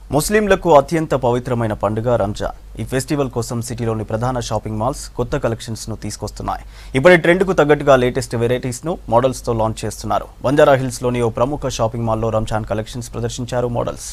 ముస్లింలకు అత్యంత పవిత్రమైన పండుగ రంజాన్ ఈ ఫెస్టివల్ కోసం సిటీలోని ప్రధాన షాపింగ్ మాల్స్ కొత్త కలెక్షన్స్ ను తీసుకొస్తున్నాయి ఇప్పటి ట్రెండ్ కు తగ్గట్టుగా లేటెస్ట్ వెరైటీస్ ను మోడల్స్ తో లాంచ్ చేస్తున్నారు బంజారా హిల్స్ లోని ఓ ప్రముఖ షాపింగ్ మాల్లో రంజాన్ కలెక్షన్స్ ప్రదర్శించారు మోడల్స్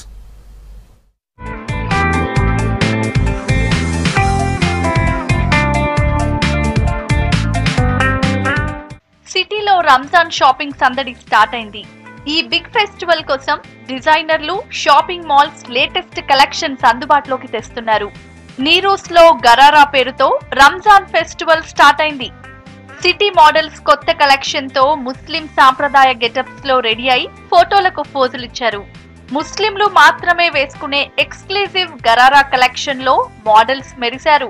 సిటీలో రంజాన్ షాపింగ్ సందడి స్టార్ట్ అయింది ఈ బిగ్ ఫెస్టివల్ కోసం డిజైనర్లు షాపింగ్ మాల్స్ లేటెస్ట్ కలెక్షన్స్ అందుబాటులోకి తెస్తున్నారు నీరూస్ లో గరారా పేరుతో రంజాన్ ఫెస్టివల్ స్టార్ట్ అయింది సిటీ మోడల్స్ కొత్త కలెక్షన్ తో ముస్లిం సాంప్రదాయ గెటప్స్ లో రెడీ అయి ఫోటోలకు పోజులిచ్చారు ముస్లింలు మాత్రమే వేసుకునే ఎక్స్క్లూజివ్ గరారా కలెక్షన్ లో మోడల్స్ మెరిశారు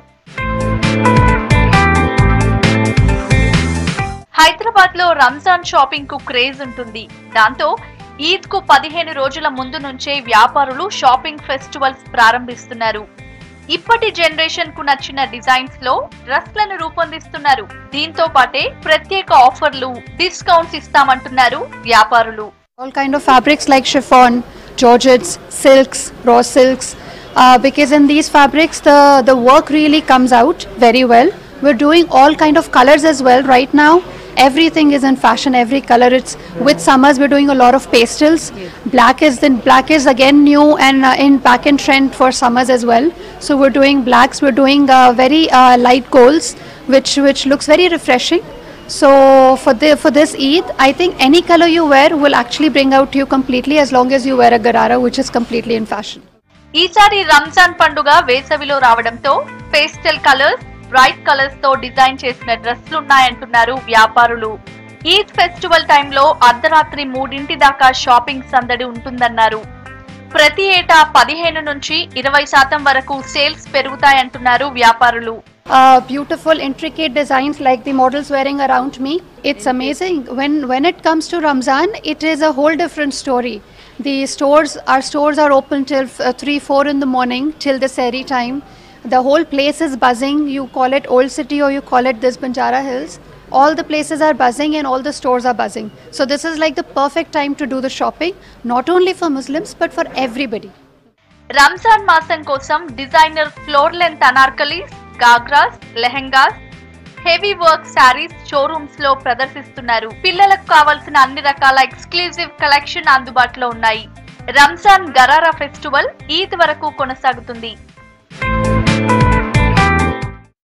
హైదరాబాద్ లో రంజాన్ షాపింగ్ కు క్రేజ్ ఉంటుంది దాంతో ఈద్ కు పదిహేను రోజుల ముందు నుంచే వ్యాపారులు షాపింగ్ ఫెస్టివల్స్ ప్రారంభిస్తున్నారు ఇప్పటి జనరేషన్ కు నచ్చిన డిజైన్స్ లో డ్రెస్లను రూపొందిస్తున్నారు దీంతో పాటే ప్రత్యేక ఆఫర్లు డిస్కౌంట్స్ ఇస్తామంటున్నారు వ్యాపారులు All kind of fabrics like chiffon, georgettes, silks, raw silks. Uh, because in these fabrics, the the work really comes out very well. We're doing all kind of colors as well right now. Everything is in fashion. Every color. It's with summers. We're doing a lot of pastels. Black is then black is again new and uh, in back in trend for summers as well. So we're doing blacks. We're doing uh, very uh, light golds, which which looks very refreshing. So for the for this Eid, I think any color you wear will actually bring out you completely as long as you wear a garara, which is completely in fashion. ఈసారి రంజాన్ పండుగ వేసవిలో రావడంతో pastel colours bright colours తో design చేసిన డ్రెస్లున్నాయంటున్నారు వ్యాపారులు Eid festival టైంలో అర్ధరాత్రి మూడింటి దాకా షాపింగ్ సందడి ఉంటుందన్నారు ప్రతి ఏటా పదిహేను నుంచి ఇరవై శాతం వరకు సేల్స్ పెరుగుతాయంటున్నారు వ్యాపారులు Uh, beautiful, intricate designs like the models wearing around me. It's amazing. When when it comes to Ramzan, it is a whole different story. The stores, our stores are open till uh, three, four in the morning till the seri time. The whole place is buzzing. You call it Old City or you call it this Banjara Hills. All the places are buzzing and all the stores are buzzing. So this is like the perfect time to do the shopping, not only for Muslims but for everybody. Ramzan మాసం కోసం designer floor length anarkalis ghagras lehengas heavy work sarees showrooms లో ప్రదర్శిస్తున్నారు పిల్లలకు కావాల్సిన అన్ని రకాల exclusive collection అందుబాటులో ఉన్నాయి రంజాన్ గరారా ఫెస్టివల్ ఈద్ వరకు కొనసాగుతుంది